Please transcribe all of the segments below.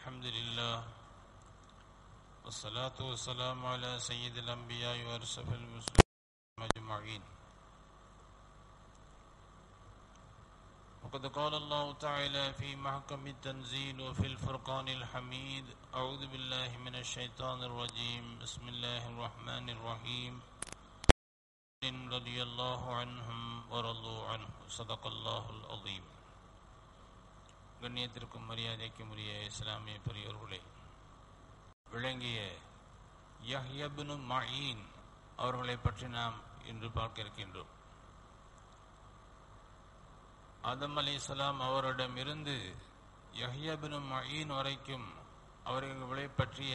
الحمد لله والصلاة والسلام على سيد الأنبياء وأرشف المسلمين أجمعين وقد قال الله تعالى في محكم التنزيل وفي الفرقان الحميد أعوذ بالله من الشيطان الرجيم بسم الله الرحمن الرحيم رضي الله عنهم ورضوا عنه صدق الله العظيم கண்ணியத்திற்கும் மரியாதைக்கும் உரிய இஸ்லாமிய பெரியோர்களே விளங்கிய யஹ்யபினு மயீன் அவர்களை பற்றி நாம் இன்று பார்க்க இருக்கின்றோம் ஆதம் அலி இஸ்லாம் அவரிடமிருந்து யஹ்யபினு மயீன் வரைக்கும் அவர்களை பற்றிய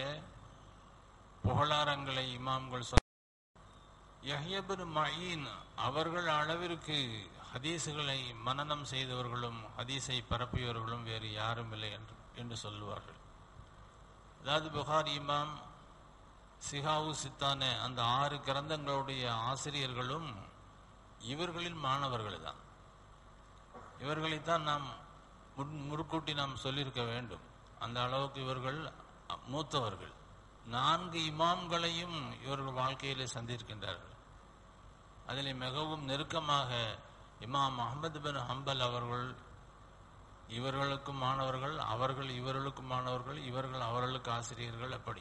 புகழாரங்களை இமாம்கள் சொல் யஹ்யபின் மயீன் அவர்கள் அளவிற்கு ஹதீஸுகளை மனனம் செய்தவர்களும் ஹதீஸை பரப்பியவர்களும் வேறு யாரும் இல்லை என்று என்று சொல்லுவார்கள் அதாவது புகார் இமாம் சிஹாவு சித்தான அந்த ஆறு கிரந்தங்களுடைய ஆசிரியர்களும் இவர்களின் மாணவர்கள் தான் இவர்களைத்தான் நாம் முன் முற்கூட்டி நாம் சொல்லியிருக்க வேண்டும் அந்த அளவுக்கு இவர்கள் மூத்தவர்கள் நான்கு இமாம்களையும் இவர்கள் வாழ்க்கையிலே சந்திருக்கின்றார்கள் அதில் மிகவும் நெருக்கமாக இமாம் அஹமது பின் ஹம்பல் அவர்கள் இவர்களுக்கும் மாணவர்கள் அவர்கள் இவர்களுக்கும் மாணவர்கள் இவர்கள் அவர்களுக்கு ஆசிரியர்கள் அப்படி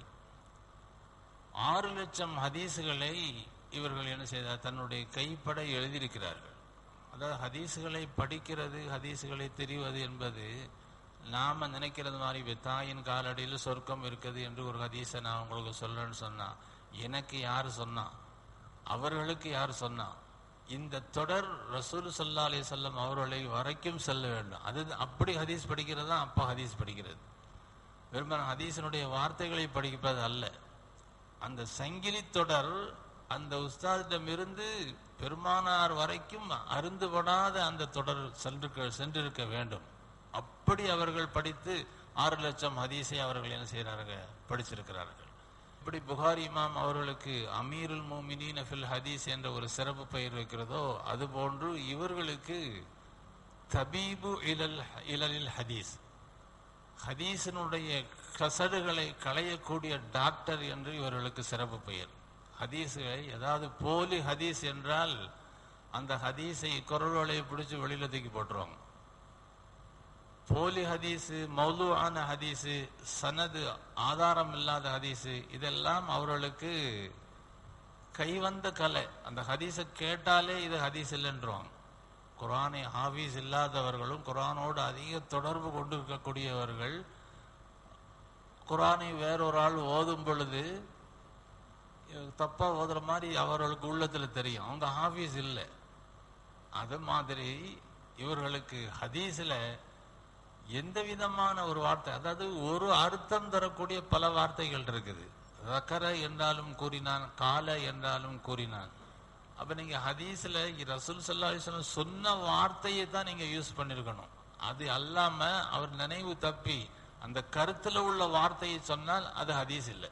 ஆறு லட்சம் ஹதீஸுகளை இவர்கள் என்ன செய்தார் தன்னுடைய கைப்பட எழுதியிருக்கிறார்கள் அதாவது ஹதீஸுகளை படிக்கிறது ஹதீஸுகளை தெரிவது என்பது நாம நினைக்கிறது மாதிரி தாயின் காலடியில் சொர்க்கம் இருக்குது என்று ஒரு ஹதீஸை நான் உங்களுக்கு சொல்றேன்னு சொன்னா எனக்கு யார் சொன்னா அவர்களுக்கு யார் சொன்னா இந்த தொடர் ரசூல் சல்லா அலி சொல்லம் அவர்களை வரைக்கும் செல்ல வேண்டும் அது அப்படி ஹதீஸ் படிக்கிறது தான் அப்பா ஹதீஸ் படிக்கிறது வெறுமன ஹதீஸினுடைய வார்த்தைகளை படிப்பது அல்ல அந்த சங்கிலி தொடர் அந்த உஸ்தாதிடமிருந்து பெருமானார் வரைக்கும் அருந்துபடாத அந்த தொடர் சென்று சென்றிருக்க வேண்டும் அப்படி அவர்கள் படித்து ஆறு லட்சம் ஹதீஸை அவர்கள் என்ன செய்கிறார்கள் படிச்சிருக்கிறார்கள் இப்படி புகாரி இமாம் அவர்களுக்கு அமீருல் மோமினின் ஃபில் ஹதீஸ் என்ற ஒரு சிறப்பு பெயர் வைக்கிறதோ அதுபோன்று இவர்களுக்கு தபீபு இலல் இலலில் ஹதீஸ் ஹதீஸினுடைய கசடுகளை களையக்கூடிய டாக்டர் என்று இவர்களுக்கு சிறப்பு பெயர் ஹதீஸுகளை ஏதாவது போலி ஹதீஸ் என்றால் அந்த ஹதீஸை குரல் வலையை பிடிச்சி வெளியில தூக்கி போட்டுருவாங்க போலி ஹதீஸு மௌலுவான ஹதீஸு சனது ஆதாரம் இல்லாத ஹதீஸு இதெல்லாம் அவர்களுக்கு கைவந்த கலை அந்த ஹதீஸை கேட்டாலே இது ஹதீஸ் இல்லைன்றவாங்க குரானை ஹாஃபீஸ் இல்லாதவர்களும் குரானோடு அதிக தொடர்பு கொண்டு இருக்கக்கூடியவர்கள் குரானை வேறொரு ஆள் ஓதும் பொழுது தப்பா ஓதுற மாதிரி அவர்களுக்கு உள்ளத்துல தெரியும் அவங்க ஹாஃபீஸ் இல்லை அது மாதிரி இவர்களுக்கு ஹதீஸ்ல எந்த விதமான ஒரு வார்த்தை அதாவது ஒரு அர்த்தம் தரக்கூடிய பல வார்த்தைகள் இருக்குது ரக்கர என்றாலும் கூறினான் கால என்றாலும் கூறினான் அப்ப நீங்க ஹதீஸ்ல ரசூல் சல்லா சொன்ன வார்த்தையை தான் நீங்க யூஸ் பண்ணிருக்கணும் அது அல்லாம அவர் நினைவு தப்பி அந்த கருத்துல உள்ள வார்த்தையை சொன்னால் அது ஹதீஸ் இல்லை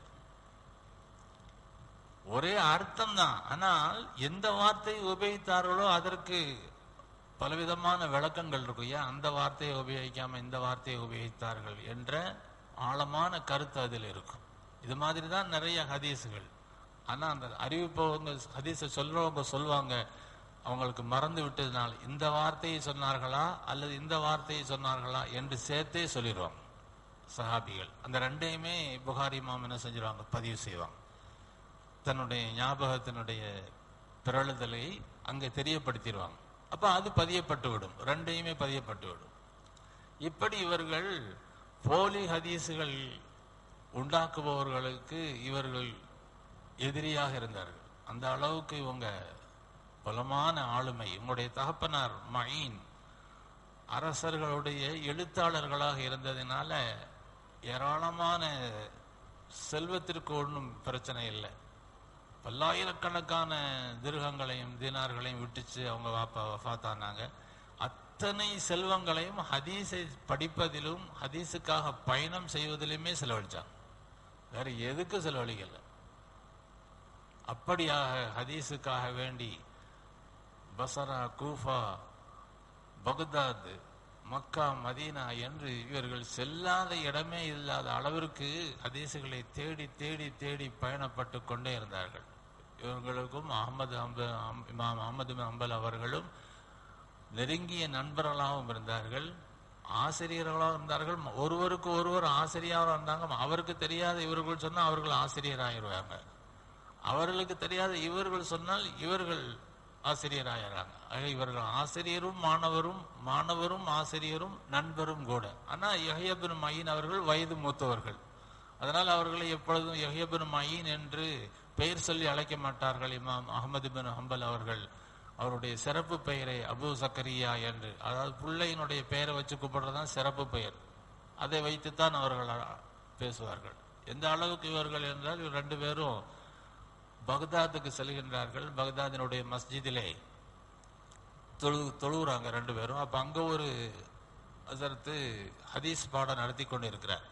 ஒரே அர்த்தம் தான் ஆனால் எந்த வார்த்தையை உபயோகித்தார்களோ அதற்கு பலவிதமான விளக்கங்கள் இருக்கும் ஏன் அந்த வார்த்தையை உபயோகிக்காம இந்த வார்த்தையை உபயோகித்தார்கள் என்ற ஆழமான கருத்து அதில் இருக்கும் இது மாதிரி தான் நிறைய ஹதீஸுகள் ஆனா அந்த அறிவிப்பவங்க ஹதீஸை சொல்றவங்க சொல்லுவாங்க அவங்களுக்கு மறந்து விட்டதுனால் இந்த வார்த்தையை சொன்னார்களா அல்லது இந்த வார்த்தையை சொன்னார்களா என்று சேர்த்தே சொல்லிடுவாங்க சஹாபிகள் அந்த ரெண்டையுமே புகாரி மாம் என்ன செஞ்சிருவாங்க பதிவு செய்வாங்க தன்னுடைய ஞாபகத்தினுடைய பிறழுதலை அங்கே தெரியப்படுத்திடுவாங்க அப்ப அது பதியப்பட்டு விடும் ரெண்டையுமே பதியப்பட்டு விடும் இப்படி இவர்கள் போலி ஹதீஸுகள் உண்டாக்குபவர்களுக்கு இவர்கள் எதிரியாக இருந்தார்கள் அந்த அளவுக்கு இவங்க பலமான ஆளுமை உங்களுடைய தகப்பனார் மயின் அரசர்களுடைய எழுத்தாளர்களாக இருந்ததினால ஏராளமான செல்வத்திற்கு ஒன்றும் பிரச்சனை இல்லை பல்லாயிரக்கணக்கான திருகங்களையும் தீனார்களையும் விட்டுச்சு அவங்க வாப்பா வஃத்தானாங்க அத்தனை செல்வங்களையும் ஹதீஸை படிப்பதிலும் ஹதீஸுக்காக பயணம் செய்வதிலுமே செலவழிச்சாங்க வேற எதுக்கு செலவழிக்கல அப்படியாக ஹதீஸுக்காக வேண்டி Basra Kufa Baghdad Makkah Medina என்று இவர்கள் செல்லாத இடமே இல்லாத அளவிற்கு ஹதீசுகளை தேடி தேடி தேடி பயணப்பட்டு கொண்டே இருந்தார்கள் இவர்களுக்கும் அகமது அம்ப அம்- இமாம் அகமது பின் அம்பல் அவர்களும் நெருங்கிய நண்பர்களாகவும் இருந்தார்கள் ஆசிரியர்களாகவும் இருந்தார்கள் ஒருவருக்கு ஒருவர் ஆசிரியராக இருந்தாங்க அவருக்கு தெரியாத இவர்கள் சொன்னால் அவர்கள் ஆசிரியராகிடுவாங்க அவர்களுக்கு தெரியாத இவர்கள் சொன்னால் இவர்கள் ஆசிரியராகிறாங்க ஆக இவர்கள் ஆசிரியரும் மாணவரும் மாணவரும் ஆசிரியரும் நண்பரும் கூட ஆனா யஹ்யபின் மயின் அவர்கள் வயது மூத்தவர்கள் அதனால் அவர்களை எப்பொழுதும் யஹ்யபின் மயின் என்று பெயர் சொல்லி அழைக்க மாட்டார்கள் இமாம் அகமது பின் ஹம்பல் அவர்கள் அவருடைய சிறப்பு பெயரை அபு சக்கரியா என்று அதாவது பிள்ளையினுடைய பெயரை வச்சு கூப்பிடுறதுதான் சிறப்பு பெயர் அதை வைத்துத்தான் அவர்கள் அ- பேசுவார்கள் எந்த அளவுக்கு இவர்கள் என்றால் இவர் ரெண்டு பேரும் பக்தாதுக்கு செல்கின்றார்கள் பக்தாதினுடைய மஸ்ஜிதிலே தொழு தொழுகிறாங்க ரெண்டு பேரும் அப்ப அங்க ஒரு ஹசரத்து ஹதீஸ் பாடம் நடத்தி கொண்டு இருக்கிறார்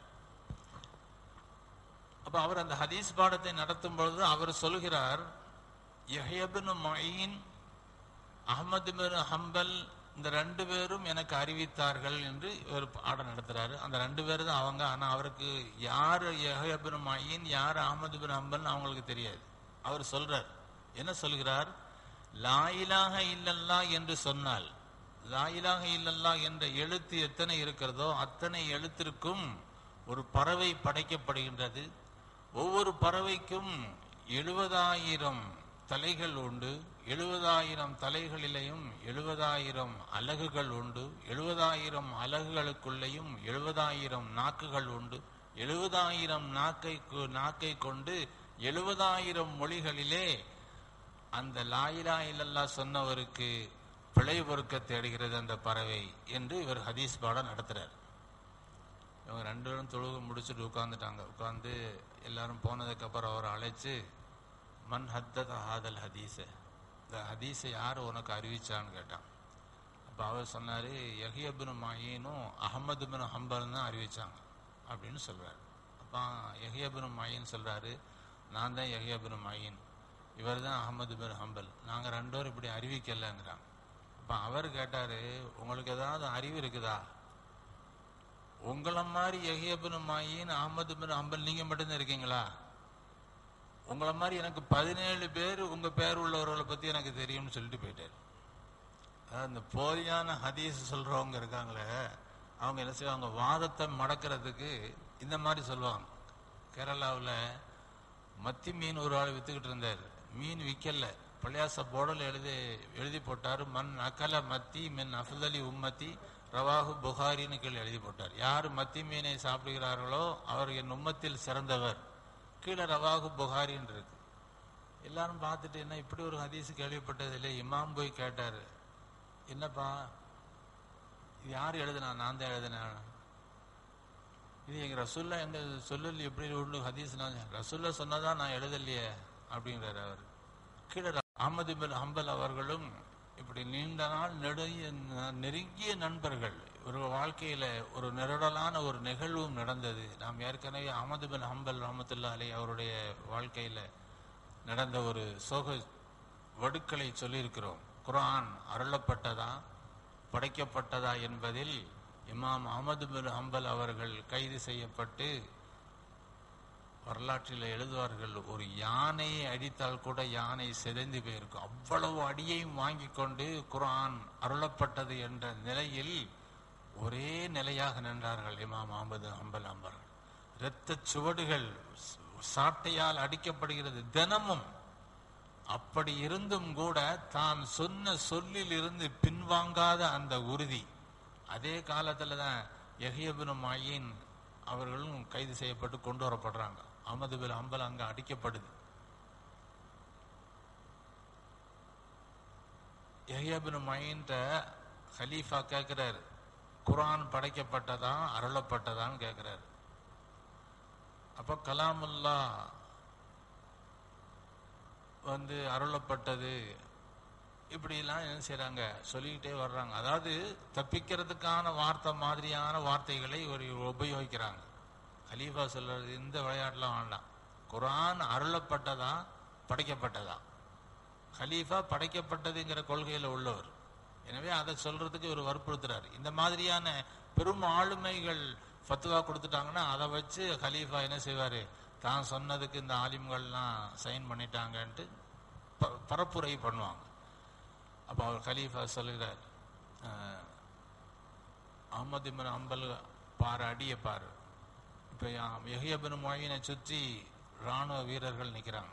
அப்ப அவர் அந்த ஹதீஸ் பாடத்தை நடத்தும் பொழுது அவர் சொல்கிறார் யஹ்யபின் மயின் அஹமது பின் ஹம்பல் இந்த ரெண்டு பேரும் எனக்கு அறிவித்தார்கள் என்று இவர் பாடம் நடத்துறாரு அந்த ரெண்டு பேர் தான் அவங்க ஆனா அவருக்கு யார் யஹ்யபின் மயின் யார் அஹமது பின் ஹம்பல் அவங்களுக்கு தெரியாது அவர் சொல்றார் என்ன சொல்கிறார் லாயிலாக இல்லல்லா என்று சொன்னால் லாயிலாக இல்லல்லா என்ற எழுத்து எத்தனை இருக்கிறதோ அத்தனை எழுத்திற்கும் ஒரு பறவை படைக்கப்படுகின்றது ஒவ்வொரு பறவைக்கும் எழுபதாயிரம் தலைகள் உண்டு எழுபதாயிரம் தலைகளிலேயும் எழுபதாயிரம் அலகுகள் உண்டு எழுபதாயிரம் அலகுகளுக்குள்ளேயும் எழுபதாயிரம் நாக்குகள் உண்டு எழுபதாயிரம் நாக்கை கொ- நாக்கை கொண்டு எழுபதாயிரம் மொழிகளிலே அந்த லாயிலா இல்லல்லா சொன்னவருக்கு பிழை பொறுக்க தேடுகிறது அந்த பறவை என்று இவர் ஹதீஸ் பாடம் நடத்துறார் இவங்க ரெண்டு பேரும் தொழுக முடிச்சுட்டு உட்கார்ந்துட்டாங்க உட்கார்ந்து எல்லாரும் போனதுக்கு அப்புறம் அவரை அழைச்சு மன் ஹத்தத் ஹாதல் ஹதீஸ இந்த ஹதீஸை யார் உனக்கு அறிவிச்சான்னு கேட்டான் அப்ப அவர் சொன்னாரு யஹியபின் மாயினும் அகமது பின் ஹம்பல் தான் அறிவிச்சாங்க அப்படின்னு சொல்றாரு அப்ப யஹியபின் மாயின் சொல்றாரு நான் தான் யஹியபின் மாயின் இவர் தான் அகமது பின் ஹம்பல் நாங்க ரெண்டு பேரும் இப்படி அறிவிக்கலங்கிறாங்க அப்ப அவர் கேட்டாரு உங்களுக்கு ஏதாவது அறிவு இருக்குதா உங்களை மாதிரி யஹியபின் மாயின் அகமது பின் ஹம்பல் நீங்க மட்டும்தான் இருக்கீங்களா உங்களை மாதிரி எனக்கு பதினேழு பேர் உங்க பேர் உள்ளவர்களை பத்தி எனக்கு தெரியும்னு சொல்லிட்டு போயிட்டாரு அதாவது இந்த போலியான ஹதீஸ் சொல்றவங்க இருக்காங்களே அவங்க என்ன செய்வாங்க வாதத்தை மடக்கிறதுக்கு இந்த மாதிரி சொல்லுவாங்க கேரளாவுல மத்தி மீன் ஒரு ஆள் வித்துக்கிட்டு இருந்தார் மீன் விக்கல பள்ளியாச போர்டில் எழுதி எழுதி போட்டார் மண் அக்கல மத்தி மின் அஃதலி உம்மத்தி ரவாஹு புகாரின்னு கீழே எழுதி போட்டார் யார் மத்தி மீனை சாப்பிடுகிறார்களோ அவர் என் உம்மத்தில் சிறந்தவர் கீழே ரவாஹு புகாரின்னு இருக்கு எல்லாரும் பார்த்துட்டு என்ன இப்படி ஒரு ஹதீஸ் கேள்விப்பட்டது இல்லை இமாம் போய் கேட்டாரு என்னப்பா இது யார் எழுதுனா நான் தான் எழுதினேன் இது எங்க ரசுல்லா எங்க சொல்லல் எப்படி உண்டு ஹதீஸ் நான் ரசுல்லா சொன்னதா நான் எழுதலையே அப்படிங்கிறார் அவர் கீழே அஹமது பின் ஹம்பல் அவர்களும் இப்படி நீண்ட நாள் நெடுங்கிய நெருங்கிய நண்பர்கள் ஒரு வாழ்க்கையில ஒரு நெருடலான ஒரு நிகழ்வும் நடந்தது நாம் ஏற்கனவே அஹமது பின் ஹம்பல் ரஹமத்துல்லா அலி அவருடைய வாழ்க்கையில நடந்த ஒரு சோக வடுக்களை சொல்லியிருக்கிறோம் குர்ஆன் அருளப்பட்டதா படைக்கப்பட்டதா என்பதில் இமாம் அஹமது பின் ஹம்பல் அவர்கள் கைது செய்யப்பட்டு வரலாற்றில் எழுதுவார்கள் ஒரு யானையை அடித்தால் கூட யானை சிதைந்து போயிருக்கும் அவ்வளவு அடியையும் வாங்கி கொண்டு குர்ஆன் அருளப்பட்டது என்ற நிலையில் ஒரே நிலையாக நின்றார்கள் இமாம் அஹமது ஹம்பல் அம்பர்கள் இரத்த சுவடுகள் சாட்டையால் அடிக்கப்படுகிறது தினமும் அப்படி இருந்தும் கூட தான் சொன்ன சொல்லில் இருந்து பின்வாங்காத அந்த உறுதி அதே காலத்துல தான் யஹியபின் மாயின் அவர்களும் கைது செய்யப்பட்டு கொண்டு வரப்படுறாங்க அகமது பின் அம்பல் அங்க அடிக்கப்படுது யஹியபின் மாயின்ட்ட ஹலீஃபா கேட்கிறாரு குர்ஆன் படைக்கப்பட்டதா அருளப்பட்டதான்னு கேட்கிறாரு அப்ப கலாமுல்லா வந்து அருளப்பட்டது இப்படிலாம் என்ன செய்றாங்க சொல்லிக்கிட்டே வர்றாங்க அதாவது தப்பிக்கிறதுக்கான வார்த்தை மாதிரியான வார்த்தைகளை ஒரு உபயோகிக்கிறாங்க கலீஃபா சொல்றது இந்த விளையாட்டுலாம் வேண்டாம் குர்ஆன் அருளப்பட்டதா படைக்கப்பட்டதா கலீஃபா படைக்கப்பட்டதுங்கிற கொள்கையில உள்ளவர் எனவே அதை சொல்றதுக்கு இவர் வற்புறுத்துறாரு இந்த மாதிரியான பெரும் ஆளுமைகள் ஃபத்துவா கொடுத்துட்டாங்கன்னா அதை வச்சு ஹலீஃபா என்ன செய்வாரு தான் சொன்னதுக்கு இந்த ஆலிம்கள்லாம் சைன் பண்ணிட்டாங்கன்ட்டு ப- பரப்புரை பண்ணுவாங்க அப்போ அவர் கலீஃபா சொல்லுகிறார் அஹ், அஹ்மது இப்னு அம்பல் பாரு அடிய பாரு இப்போ யஹியபின் மொழியினை சுற்றி ராணுவ வீரர்கள் நிற்கிறாங்க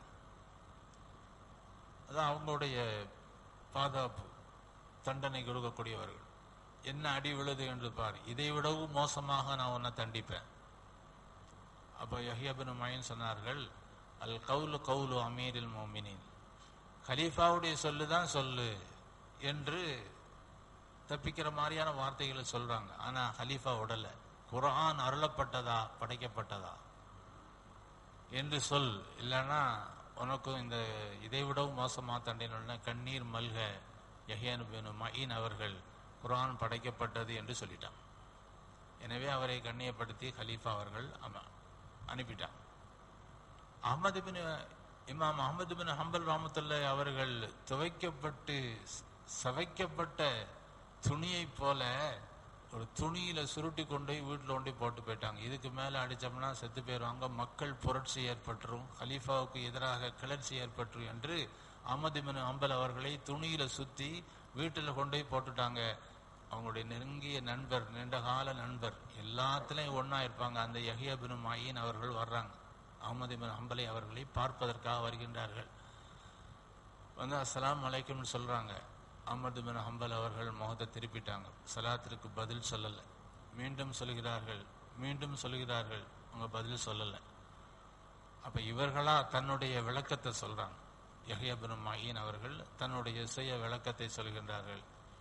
அதான் அவங்களுடைய பாதுகாப்பு தண்டனை கொடுக்கக்கூடியவர்கள் என்ன அடி விழுது என்று பார் இதை விடவும் மோசமாக நான் உன்னை தண்டிப்பேன் அப்போ யஹியபின் மொயின் சொன்னார்கள் அல் கவுலு கவுலு அமீரில் மோமினின் கலீஃபாவுடைய சொல்லு தான் சொல்லு என்று தப்பிக்கிற மாதிரியான வார்த்தைகளை சொல்றாங்க ஆனா ஹலீஃபா உடல குர்ஆன் அருளப்பட்டதா படைக்கப்பட்டதா என்று சொல் இல்லைன்னா உனக்கும் இந்த இதை விடவும் மோசமா தண்டின கண்ணீர் மல்க யஹியன் பின் மயின் அவர்கள் குர்ஆன் படைக்கப்பட்டது என்று சொல்லிட்டான் எனவே அவரை கண்ணியப்படுத்தி ஹலீஃபா அவர்கள் அம- அனுப்பிட்டான் அஹமது பின் இமாம் அஹமது பின் ஹம்பல் ராமத்துல்ல அவர்கள் துவைக்கப்பட்டு ச- சவைக்கப்பட்ட துணியைப் போல ஒரு துணியில சுருட்டி கொண்டு போய் வீட்டில் கொண்டு போய் போட்டு போயிட்டாங்க இதுக்கு மேல அடிச்சோம்னா செத்து போயிடுவாங்க மக்கள் புரட்சி ஏற்பட்டுரும் ஹலீஃபாவுக்கு எதிராக கிளர்ச்சி ஏற்பட்டுரும் என்று அஹமது பின் ஹம்பல் அவர்களை துணியில சுத்தி வீட்டில் கொண்டு போய் போட்டுட்டாங்க அவங்களுடைய நெருங்கிய நண்பர் நீண்டகால நண்பர் எல்லாத்துலயும் ஒண்ணா இருப்பாங்க அந்த யஹியா பின் மாயின் அவர்கள் வர்றாங்க அகமது பின் ஹம்பலை அவர்களை பார்ப்பதற்காக வருகின்றார்கள் வந்து அஸ்ஸலாமு அலைக்கும்னு சொல்றாங்க அஹமது பின் ஹம்பல் அவர்கள் முகத்தை திருப்பிட்டாங்க சலாத்திற்கு பதில் சொல்லல மீண்டும் சொல்கிறார்கள் மீண்டும் சொல்கிறார்கள் அவங்க பதில் சொல்லல அப்ப இவர்களா தன்னுடைய விளக்கத்தை சொல்றாங்க யஹ்யா பின் மஹீன் அவர்கள் தன்னுடைய சுய விளக்கத்தை சொல்கின்றார்கள்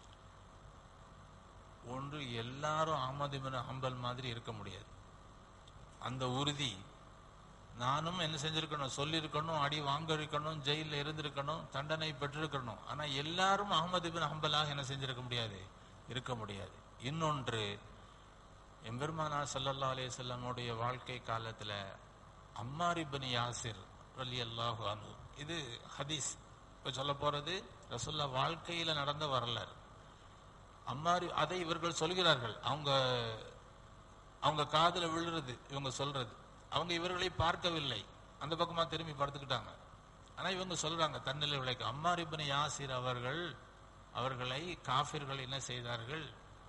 ஒன்று எல்லாரும் அஹமது பின் ஹம்பல் மாதிரி இருக்க முடியாது அந்த உறுதி நானும் என்ன செஞ்சிருக்கணும் சொல்லியிருக்கணும் அடி வாங்கிருக்கணும் ஜெயில இருந்திருக்கணும் தண்டனை பெற்றிருக்கணும் ஆனா எல்லாரும் அகமது பின் ஹம்பலாக என்ன செஞ்சிருக்க முடியாது இருக்க முடியாது இன்னொன்று எம்பெருமானா ஸல்லல்லாஹு அலைஹி வஸல்லமுடைய வாழ்க்கை காலத்துல அம்மார் இப்னு யாசிர் ரலியல்லாஹு அன்ஹு இது ஹதீஸ் இப்ப சொல்ல போறது ரசூல்லா வாழ்க்கையில நடந்த வரலாறு அம்மாரி அதை இவர்கள் சொல்கிறார்கள் அவங்க அவங்க காதுல விழுறது இவங்க சொல்றது அவங்க இவர்களை பார்க்கவில்லை அந்த பக்கமா திரும்பி படுத்துக்கிட்டாங்க ஆனா இவங்க சொல்றாங்க தன்னிலை விளைக்க அம்மார் இப்னு யாசிர் அவர்கள் அவர்களை காஃபிர்கள் என்ன செய்தார்கள்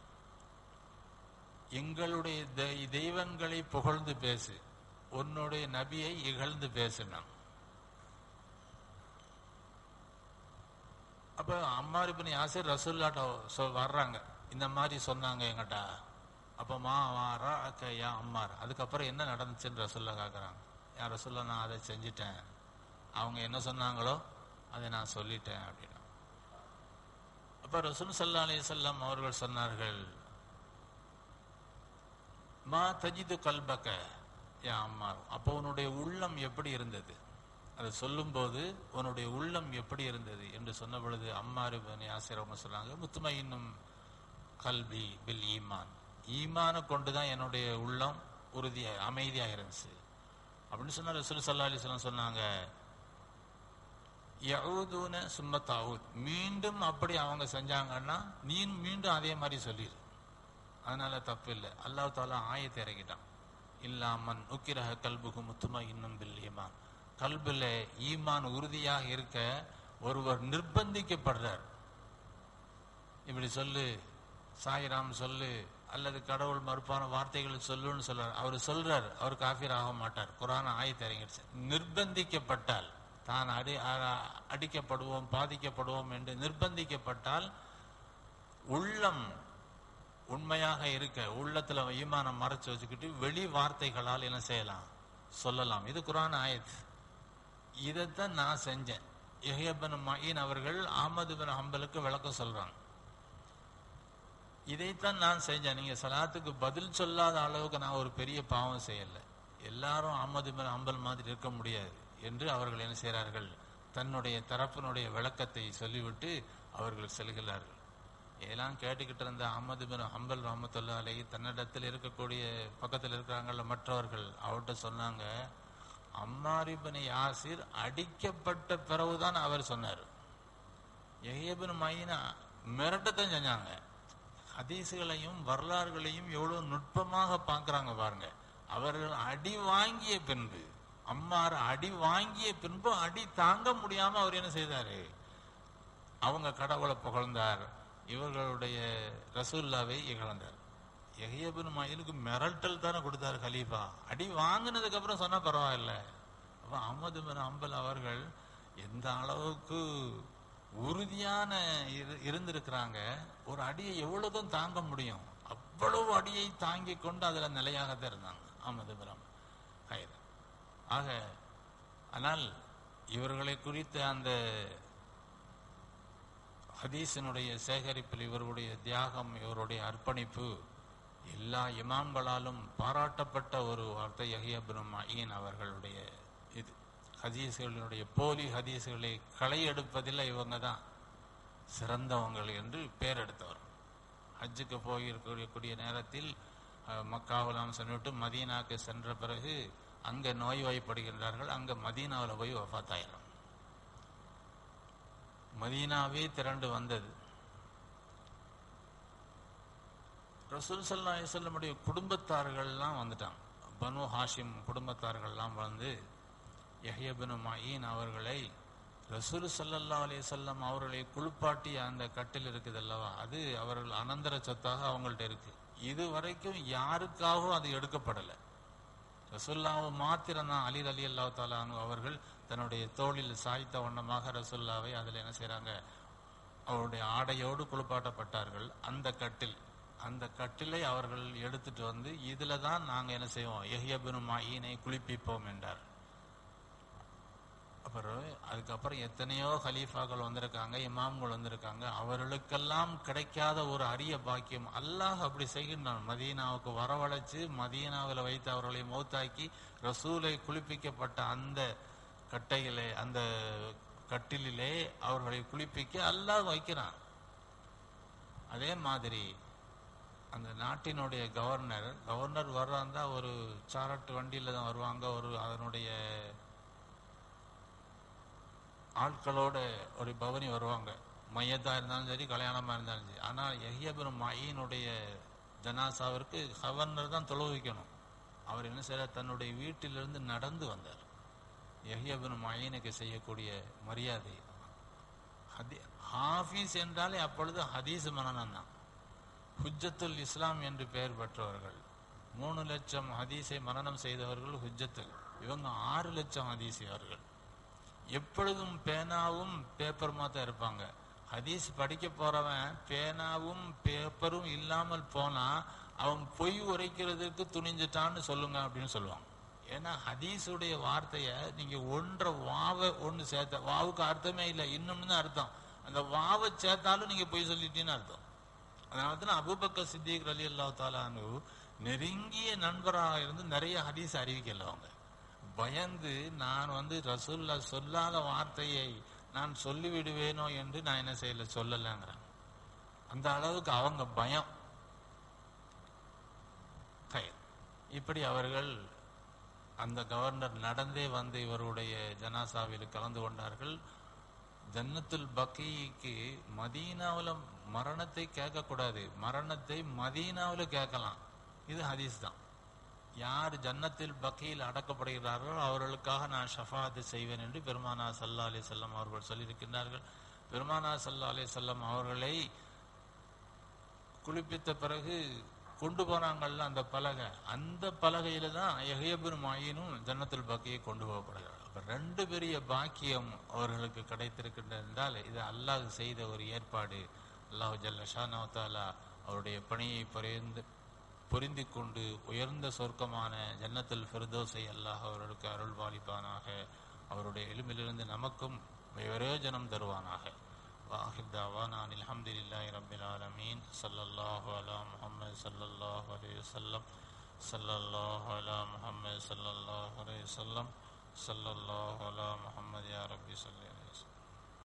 எங்களுடைய தெ- தெய்வங்களை புகழ்ந்து பேசு உன்னுடைய நபியை இகழ்ந்து பேசினான் அப்ப அம்மார் இப்னு யாசிர் ரசூல்லாட்ட சொ- வர்றாங்க இந்த மாதிரி சொன்னாங்க எங்கிட்ட அப்ப மா வாரா அக்க யா அம்மார் அதுக்கப்புறம் என்ன நடந்துச்சுன்னு ரசூல்லா கேக்குறாங்க யா ரசூல்லா நான் அதை செஞ்சிட்டேன் அவங்க என்ன சொன்னாங்களோ அதை நான் சொல்லிட்டேன் அப்படின்னா அப்ப ரசூல் சல்லா அலைஹி அவர்கள் சொன்னார்கள் மா தஜிது கல்பக்க யா அம்மார் அப்போ உன்னுடைய உள்ளம் எப்படி இருந்தது அதை சொல்லும்போது உன்னுடைய உள்ளம் எப்படி இருந்தது என்று சொன்ன பொழுது அம்மார் இப்னு யாசிர் அவங்க சொன்னாங்க முத்துமையினும் கல்வி பில் ஈமான் ஈமான கொண்டுதான் என்னுடைய உள்ளம் உறுதியா அமைதியா இருந்துச்சு அப்படின்னு சொன்னா ரசூல் சல்லா அலிஸ்லாம் சொன்னாங்க யஊதுன சும்ம தாவூத் மீண்டும் அப்படி அவங்க செஞ்சாங்கன்னா நீ மீண்டும் அதே மாதிரி சொல்லிடு அதனால தப்பு இல்லை அல்லாஹ் தாலா ஆயத்தை இறக்கிட்டான் இல்லாமன் உக்கிரக கல்புகு முத்துமா இன்னும் பில் ஈமான் கல்பில் ஈமான் உறுதியாக இருக்க ஒருவர் நிர்பந்திக்கப்படுறார் இப்படி சொல்லு சாயிராம் சொல்லு அல்லது கடவுள் மறுப்பான வார்த்தைகளை சொல்லுன்னு சொல்றார் அவர் சொல்றார் அவர் காஃபீர் ஆக மாட்டார் குரான் ஆயத்தை இறங்கிடுச்சு நிர்பந்திக்கப்பட்டால் தான் அடி அ- அடிக்கப்படுவோம் பாதிக்கப்படுவோம் என்று நிர்பந்திக்கப்பட்டால் உள்ளம் உண்மையாக இருக்க உள்ளத்துல ஈமானம் மறைச்சு வச்சுக்கிட்டு வெளி வார்த்தைகளால் என்ன செய்யலாம் சொல்லலாம் இது குரான் ஆயத் இதைத்தான் நான் செஞ்சேன் யஹ்யபன் மயின் அவர்கள் அஹமது பின் ஹம்பலுக்கு விளக்கம் சொல்றாங்க இதைத்தான் நான் செஞ்சேன் நீங்க சலாத்துக்கு பதில் சொல்லாத அளவுக்கு நான் ஒரு பெரிய பாவம் செய்யல எல்லாரும் அஹமது பின் ஹம்பல் மாதிரி இருக்க முடியாது என்று அவர்கள் என்ன செய்கிறார்கள் தன்னுடைய தரப்பினுடைய விளக்கத்தை சொல்லிவிட்டு அவர்கள் செல்கிறார்கள் இதெல்லாம் கேட்டுக்கிட்டு இருந்த அஹமது பின் ஹம்பல் ரஹமத்துல்லா அலை தன்னிடத்தில் இருக்கக்கூடிய பக்கத்தில் இருக்கிறாங்கல்ல மற்றவர்கள் அவர்கிட்ட சொன்னாங்க அம்மாரிபின் யாசிர் அடிக்கப்பட்ட பிறகுதான் அவர் சொன்னார் எஹியபின் மைனா மிரட்டத்தான் செஞ்சாங்க ஹதீஸுகளையும் வரலாறுகளையும் எவ்வளவு நுட்பமாக பார்க்கறாங்க பாருங்க அவர்கள் அடி வாங்கிய பின்பு அம்மார் அடி வாங்கிய பின்பு அடி தாங்க முடியாம அவர் என்ன செய்தாரு அவங்க கடவுளை புகழ்ந்தார் இவர்களுடைய ரசூல்லாவை இகழ்ந்தார் எஹியபின் மயிலுக்கு மிரட்டல் தானே கொடுத்தாரு கலீஃபா அடி வாங்கினதுக்கு அப்புறம் சொன்னா பரவாயில்ல அப்ப அஹமது பின் அம்பல் அவர்கள் எந்த அளவுக்கு உறுதியான இரு- இருந்திருக்கிறாங்க ஒரு அடியை எவ்வளவுதான் தாங்க முடியும் அவ்வளவு அடியை தாங்கி கொண்டு அதுல நிலையாகத்தான் இருந்தாங்க அஹமது பின் அம்பல் ஹைர். ஆக ஆனால் இவர்களை குறித்த அந்த ஹதீஸினுடைய சேகரிப்பில் இவருடைய தியாகம் இவருடைய அர்ப்பணிப்பு எல்லா இமாம்களாலும் பாராட்டப்பட்ட ஒரு வார்த்தை யஹியபின் மயீன் அவர்களுடைய இது ஹதீஸ்களினுடைய போலி ஹதீஸ்களை களை எடுப்பதில் இவங்க தான் சிறந்தவங்கள் என்று பேர் எடுத்தவர் ஹஜ்ஜுக்கு போயிருக்கக்கூடிய நேரத்தில் அஹ், மக்காவெல்லாம் சென்றுவிட்டு மதீனாக்கு சென்ற பிறகு அங்க நோய்வாய்ப்படுகின்றார்கள் அங்க மதீனாவில் போய் வஃபாத்தாயிரம் மதீனாவே திரண்டு வந்தது ரசூல் சல்லா அலிசல்லமுடைய குடும்பத்தார்கள்லாம் வந்துட்டாங்க பனு ஹாஷிம் குடும்பத்தார்கள்லாம் வந்து யஹ்யபின் மயீன் அவர்களை ரசூல் சல்லல்லா அலிசல்லம் அவர்களை குளிப்பாட்டிய அந்த கட்டில் இருக்குது அல்லவா அது அவர்கள் அனந்தர சொத்தாக அவங்கள்ட்ட இருக்கு இது வரைக்கும் யாருக்காகவும் அது எடுக்கப்படலை ரசுல்லாவை மாத்திரம்தான் அலி அலி அல்லா தாலானு அவர்கள் தன்னுடைய தோளில் சாய்த்த வண்ணமாக ரசுல்லாவை அதில் என்ன செய்றாங்க அவருடைய ஆடையோடு குளிப்பாட்டப்பட்டார்கள் அந்த கட்டில் அந்த கட்டிலை அவர்கள் எடுத்துட்டு வந்து இதுல தான் நாங்க என்ன செய்வோம் எஹியபின் மாயினை குளிப்பிப்போம் என்றார் அப்புறம் அதுக்கப்புறம் எத்தனையோ ஹலீஃபாக்கள் வந்திருக்காங்க இமாம்கள் வந்திருக்காங்க அவர்களுக்கெல்லாம் கிடைக்காத ஒரு அரிய பாக்கியம் அல்லாஹ் அப்படி செய்கின்றான் மதீனாவுக்கு வரவழைச்சு மதீனாவில் வைத்து அவர்களை மௌத்தாக்கி ரசூலை குளிப்பிக்கப்பட்ட அந்த கட்டையிலே அந்த கட்டிலிலே அவர்களை குளிப்பிக்க அல்லாஹ் வைக்கிறான் அதே மாதிரி அந்த நாட்டினுடைய கவர்னர் கவர்னர் வர்றாந்தா ஒரு சாரட்டு வண்டியில தான் வருவாங்க ஒரு அதனுடைய ஆட்களோட ஒரு பவனி வருவாங்க மையத்தா இருந்தாலும் சரி கல்யாணமா இருந்தாலும் சரி ஆனா எஹியபின் மயினுடைய ஜனாசாவிற்கு கவர்னர் தான் தொழுவிக்கணும் அவர் என்ன செய்யறார் தன்னுடைய வீட்டிலிருந்து நடந்து வந்தார் எஹியபின் மயினுக்கு செய்யக்கூடிய மரியாதை ஹதி ஹாஃபீஸ் என்றாலே அப்பொழுது ஹதீஸ் மனநம் தான் ஹுஜ்ஜத்துல் இஸ்லாம் என்று பெயர் பெற்றவர்கள் மூணு லட்சம் ஹதீஸை மரணம் செய்தவர்கள் ஹுஜ்ஜத்துல் இவங்க ஆறு லட்சம் ஹதீசியவர்கள் எப்பொழுதும் பேனாவும் பேப்பருமா தான் இருப்பாங்க ஹதீஸ் படிக்க போறவன் பேனாவும் பேப்பரும் இல்லாமல் போனா அவன் பொய் உரைக்கிறதுக்கு துணிஞ்சிட்டான்னு சொல்லுங்க அப்படின்னு சொல்லுவாங்க ஏன்னா ஹதீஸுடைய வார்த்தைய நீங்க ஒன்ற வாவை ஒன்று சேர்த்த வாவுக்கு அர்த்தமே இல்லை இன்னொன்னு தான் அர்த்தம் அந்த வாவை சேர்த்தாலும் நீங்க பொய் சொல்லிட்டீன்னு அர்த்தம் அதனால தான் அபூபக்கர் சித்திக் அலி அல்லா தாலானு நெருங்கிய நண்பராக இருந்து நிறைய ஹதீஸ் அறிவிக்கல அவங்க பயந்து நான் வந்து ரசூல்லா சொல்லாத வார்த்தையை நான் சொல்லி விடுவேனோ என்று நான் என்ன செய்யல சொல்லலைங்கிறேன் அந்த அளவுக்கு அவங்க பயம் கை- இப்படி அவர்கள் அந்த கவர்னர் நடந்தே வந்து இவருடைய ஜனாசாவில் கலந்து கொண்டார்கள் ஜன்னத்துல் பக்கிக்கு மதீனாவுல மரணத்தை கேட்கக்கூடாது மரணத்தை மதீனாவுல கேட்கலாம் இது ஹதீஸ் தான் யார் ஜன்னத்தில் பக்கியில் அடக்கப்படுகிறார்களோ அவர்களுக்காக நான் ஷஃபாத்து செய்வேன் என்று பெருமானா சல்லா அலி செல்லம் அவர்கள் சொல்லியிருக்கின்றார்கள் பெருமானா சல்லா அலி செல்லம் அவர்களை குளிப்பித்த பிறகு கொண்டு போனாங்கல்ல அந்த பலகை அந்த பலகையில தான் எஹியபின் மாயினும் ஜன்னத்துல் பக்கியை கொண்டு போகப்படுகிறார் அப்ப ரெண்டு பெரிய பாக்கியம் அவர்களுக்கு கிடைத்திருக்கின்றது என்றால் இது அல்லாஹ் செய்த ஒரு ஏற்பாடு அல்லாஹ் ஜல்ல ஷானவத்தாலா அவருடைய பணியை புரிந்து புரிந்து கொண்டு உயர்ந்த சொர்க்கமான ஜன்னத்துல் ஃபிர்தோஸை அல்லாஹ் அவர்களுக்கு அருள் பாலிப்பானாக அவருடைய எலும்பிலிருந்து நமக்கும் பிரயோஜனம் தருவானாக واخر دعوانا ان الحمد لله رب العالمين صلى الله على محمد صلى الله عليه وسلم صلى الله على محمد صلى الله عليه وسلم صلى الله على محمد يا ربي صلى